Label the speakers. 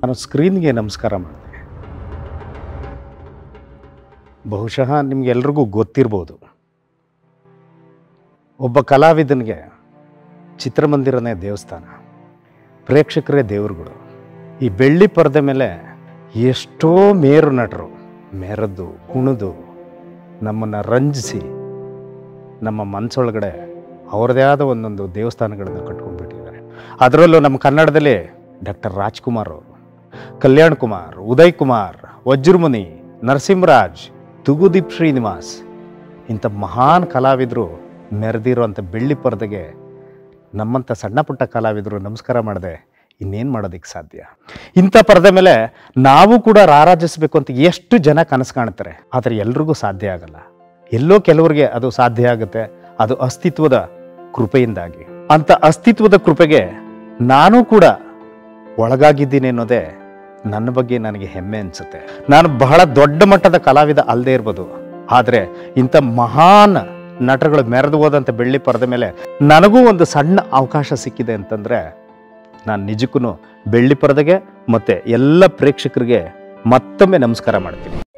Speaker 1: ನಾನು ಸ್ಕ್ರೀನ್ಗೆ ನಮಸ್ಕಾರ ಮಾಡಿದೆ ಬಹುಶಃ ನಿಮ್ಗೆಲ್ರಿಗೂ ಗೊತ್ತಿರ್ಬೋದು ಒಬ್ಬ ಕಲಾವಿದನಿಗೆ ಚಿತ್ರಮಂದಿರನೇ ದೇವಸ್ಥಾನ ಪ್ರೇಕ್ಷಕರೇ ದೇವರುಗಳು ಈ ಬೆಳ್ಳಿ ಪರದೆ ಮೇಲೆ ಎಷ್ಟೋ ಮೇರು ನಟರು ಮೆರೆದು ಕುಣಿದು ನಮ್ಮನ್ನು ರಂಜಿಸಿ ನಮ್ಮ ಮನಸ್ಸೊಳಗಡೆ ಅವ್ರದ್ದೇ ಆದ ಒಂದೊಂದು ದೇವಸ್ಥಾನಗಳನ್ನು ಕಟ್ಕೊಂಡ್ಬಿಟ್ಟಿದ್ದಾರೆ ಅದರಲ್ಲೂ ನಮ್ಮ ಕನ್ನಡದಲ್ಲಿ ಡಾಕ್ಟರ್ ರಾಜ್ಕುಮಾರ್ ಅವರು ಕಲ್ಯಾಣ್ ಕುಮಾರ್ ಉದಯ್ ಕುಮಾರ್ ವಜ್ರಮುನಿ ನರಸಿಂಹರಾಜ್ ತುಗುದೀಪ್ ಶ್ರೀನಿವಾಸ್ ಇಂಥ ಮಹಾನ್ ಕಲಾವಿದರು ಮೆರೆದಿರೋಂಥ ಬೆಳ್ಳಿ ಪರದೆಗೆ ನಮ್ಮಂಥ ಸಣ್ಣ ಪುಟ್ಟ ಕಲಾವಿದರು ನಮಸ್ಕಾರ ಮಾಡದೆ ಇನ್ನೇನು ಮಾಡೋದಕ್ಕೆ ಸಾಧ್ಯ ಇಂಥ ಪರದೆ ಮೇಲೆ ನಾವು ಕೂಡ ರಾರಾಜಿಸಬೇಕು ಅಂತ ಎಷ್ಟು ಜನ ಕನಸು ಕಾಣ್ತಾರೆ ಆದರೆ ಎಲ್ರಿಗೂ ಸಾಧ್ಯ ಆಗಲ್ಲ ಎಲ್ಲೋ ಕೆಲವರಿಗೆ ಅದು ಸಾಧ್ಯ ಆಗುತ್ತೆ ಅದು ಅಸ್ತಿತ್ವದ ಕೃಪೆಯಿಂದಾಗಿ ಅಂತ ಅಸ್ತಿತ್ವದ ಕೃಪೆಗೆ ನಾನು ಕೂಡ ಒಳಗಾಗಿದ್ದೀನಿ ಅನ್ನೋದೇ ನನ್ನ ಬಗ್ಗೆ ನನಗೆ ಹೆಮ್ಮೆ ಅನಿಸುತ್ತೆ ನಾನು ಬಹಳ ದೊಡ್ಡ ಮಟ್ಟದ ಕಲಾವಿದ ಅಲ್ಲದೆ ಇರ್ಬೋದು ಆದರೆ ಇಂಥ ಮಹಾನ್ ನಟರುಗಳು ಮೆರೆದು ಹೋದಂಥ ಬೆಳ್ಳಿ ಪರದೆ ಮೇಲೆ ನನಗೂ ಒಂದು ಸಣ್ಣ ಅವಕಾಶ ಸಿಕ್ಕಿದೆ ಅಂತಂದರೆ ನಾನು ನಿಜಕ್ಕೂ ಬೆಳ್ಳಿ ಪರದೆಗೆ ಮತ್ತು ಎಲ್ಲ ಪ್ರೇಕ್ಷಕರಿಗೆ ಮತ್ತೊಮ್ಮೆ ನಮಸ್ಕಾರ ಮಾಡ್ತೀನಿ